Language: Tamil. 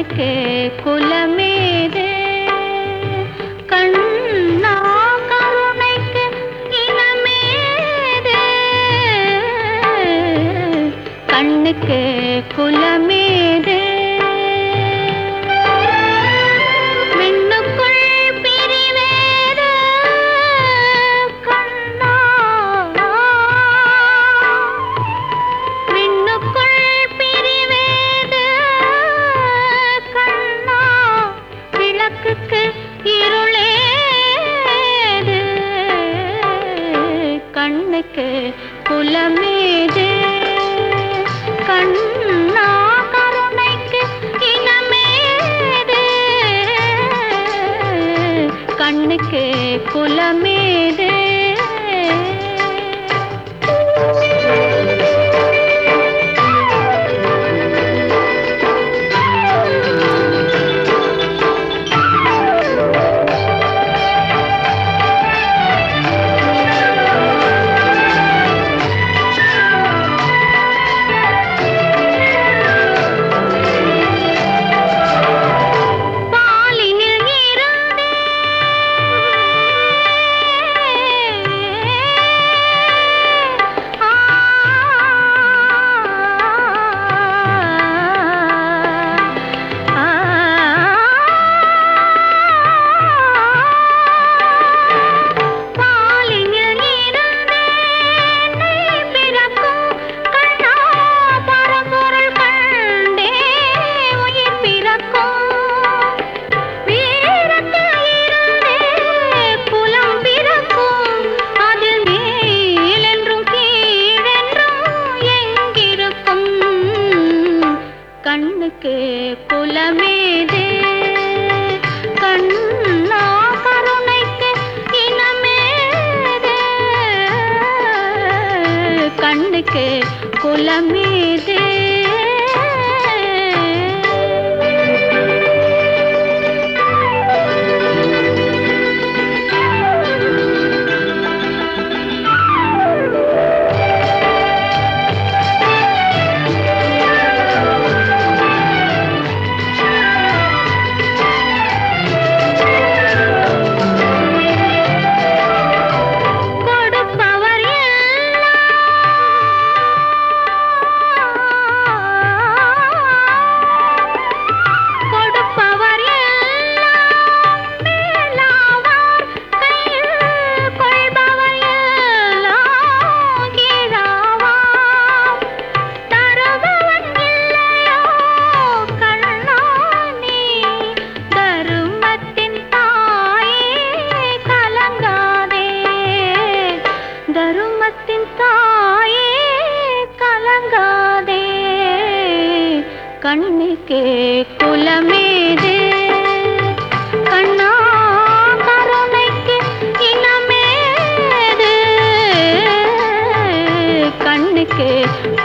கண்ணுக்கு குலமேது கண்ணா கருணைக்கு இனமேது கண்ணுக்கு குலமேது விண்ணுக்குள் பிரிவேது கண்ணா விண்ணுக்குள் பிரிவேது கண்ணா விளக்குக்கு இருளேது கண்ணுக்கு குலமேது கண்ணா கருணைக்கு இனமேது கண்ணுக்கு குலமேது பாலினில் இருந்தே ஆ ஆ பாலினில் இருந்தே நீ பிறக்கும் கண்ணா பரம்பொருள் கண்டே உயிர் பிறக்கும் வீரத்தில் இருந்தே குலம் பிறக்கும் அதில் மேலென்றும் கீழென்றும் எங்கிருக்கும் கண்ணுக்கு குலமேது கண்ணா கருணைக்கு இனமேது கண்ணுக்கு குலமேது கொடுப்பவர் எல்லாம் கொடுப்பவர் எல்லாம் மேலாவார் கையில் கொள்பவர் எல்லாம் கீழாவார் தருபவன் இல்லையோ கண்ணா நீ தருமத்தின் தாயே கலங்காதே தருமத்தின் தாயே கலங்காதே கண்ணுக்கு குலமேது கண்ணா கருணைக்கு இனமேது கண்ணுக்கு